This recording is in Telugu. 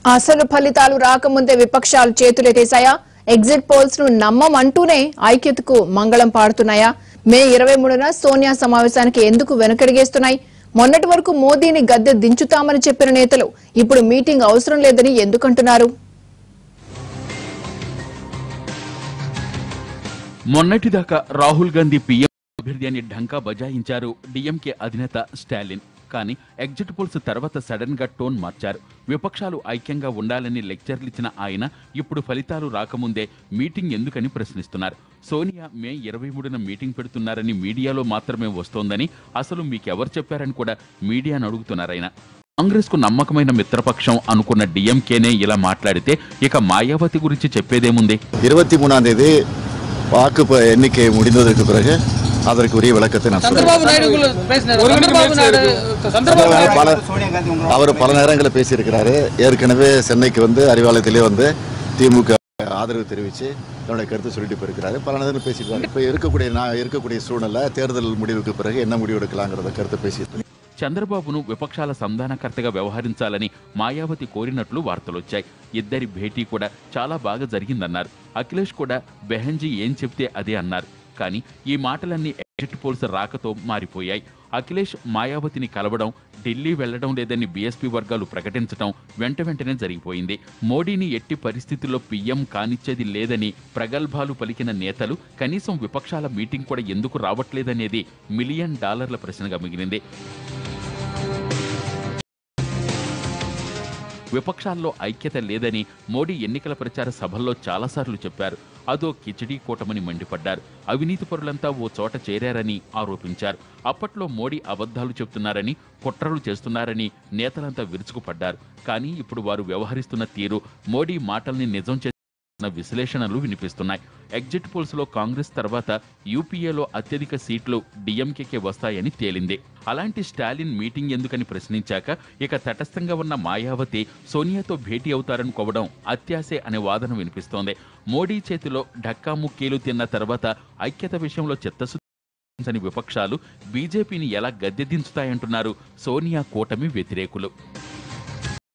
అసలు ఫలితాలు రాకముందే విపక్షాలు చేతులెత్తేశాయా ఎగ్జిట్ పోల్స్ ను నమ్మమంటూనే ఐక్యతకు మంగళం పాడుతున్నాయా మే ఇరవై మూడున సోనియా సమావేశానికి ఎందుకు వెనకడిగేస్తున్నాయి మొన్నటి వరకు మోదీని గద్దె దించుతామని చెప్పిన నేతలు ఇప్పుడు మీటింగ్ అవసరం లేదని ఎందుకంటున్నారు మొన్నటిదాకా రాహుల్ గాంధీ పీఎం అభ్యర్థి అని ఢంకా బజాయించారు డిఎంకే అధినేత స్టాలిన్ కానీ ఎగ్జిట్ పోల్స్ తర్వాత సడన్ గా టోన్ మార్చారు విపక్షాలు ఐక్యంగా ఉండాలని లెక్చర్లు ఇచ్చిన ఆయన ఇప్పుడు ఫలితాలు రాకముందే మీటింగ్ ఎందుకని ప్రశ్నిస్తున్నారు సోనియా మే ఇరవై మూడున మీటింగ్ పెడుతున్నారని మీడియాలో మాత్రమే వస్తోందని అసలు మీకెవరు చెప్పారని కూడా మీడియాను అడుగుతున్నారాయన కాంగ్రెస్ కు నమ్మకమైన మిత్రపక్షం అనుకున్న డిఎంకేనే ఇలా మాట్లాడితే ఇక మాయావతి గురించి చెప్పేదేముంది இருபத்தி மூணாம் தேதி வாக்கு ப- எண்ணிக்கை முடிந்ததற்கு பிறகு அதற்கு உரிய விளக்கத்தை நான் சொல்றேன் சந்திரபாபு நாயுடு பேசினார் சந்திரபாபு நாயுடு சந்திரபாபு நாயுடு பல அவர் பல நேரங்களில் பேசியிருக்கிறாரு ஏற்கனவே சென்னைக்கு வந்து அறிவாலயத்திலே வந்து திமுக ஆதரவு தெரிவித்து தன்னுடைய கருத்து சொல்லிட்டு போயிருக்கிறாரு பல நேரத்தில் பேசியிருக்காரு இப்போ இருக்கக்கூடிய நான் இருக்கக்கூடிய சூழ்நிலை தேர்தல் முடிவுக்கு பிறகு என்ன முடிவு எடுக்கலாங்கிறத கருத்து பேசிட்டு చంద్రబాబును విపక్షాల సంధానకర్తగా వ్యవహరించాలని మాయావతి కోరినట్లు వార్తలొచ్చాయి ఇద్దరి భేటీ కూడా చాలా బాగా జరిగిందన్నారు అఖిలేష్ కూడా బెహంజీ ఏం చెప్తే అదే అన్నారు కానీ ఈ మాటలన్నీ ఎగ్జిట్ పోల్స్ రాకతో మారిపోయాయి అఖిలేష్ మాయావతిని కలవడం ఢిల్లీ వెళ్లడం లేదని బీఎస్పీ వర్గాలు ప్రకటించడం వెంట వెంటనే జరిగిపోయింది మోడీని ఎట్టి పరిస్థితుల్లో పీఎం కానిచ్చేది లేదని ప్రగల్భాలు పలికిన నేతలు కనీసం విపక్షాల మీటింగ్ కూడా ఎందుకు రావట్లేదనేది మిలియన్ డాలర్ల ప్రశ్నగా మిగిలింది విపక్షాల్లో ఐక్యత లేదని మోడీ ఎన్నికల ప్రచార సభల్లో చాలాసార్లు చెప్పారు అదో కిచడీ కూటమని మండిపడ్డారు అవినీతి పరులంతా ఓ చోట చేరారని ఆరోపించారు అప్పట్లో మోడీ అబద్ధాలు చెప్తున్నారని కుట్రలు చేస్తున్నారని నేతలంతా విరుచుకుపడ్డారు కానీ ఇప్పుడు వారు వ్యవహరిస్తున్న తీరు మోడీ మాటల్ని నిజం చేస్తున్న విశ్లేషణలు వినిపిస్తున్నాయి ఎగ్జిట్ పోల్స్ లో కాంగ్రెస్ తర్వాత యూపీఏలో అత్యధిక సీట్లు డిఎంకేకే వస్తాయని తేలింది అలాంటి స్టాలిన్ మీటింగ్ ఎందుకని ప్రశ్నించాక ఇక తటస్థంగా ఉన్న మాయావతి సోనియాతో భేటీ అవుతారనుకోవడం అత్యాసే అనే వాదన వినిపిస్తోంది మోడీ చేతిలో ఢక్కా ముక్కీలు తిన్న తర్వాత ఐక్యత విషయంలో చిత్తశుద్ధి అని విపక్షాలు బీజేపీని ఎలా గద్దెదించుతాయంటున్నారు సోనియా కూటమి వ్యతిరేకులు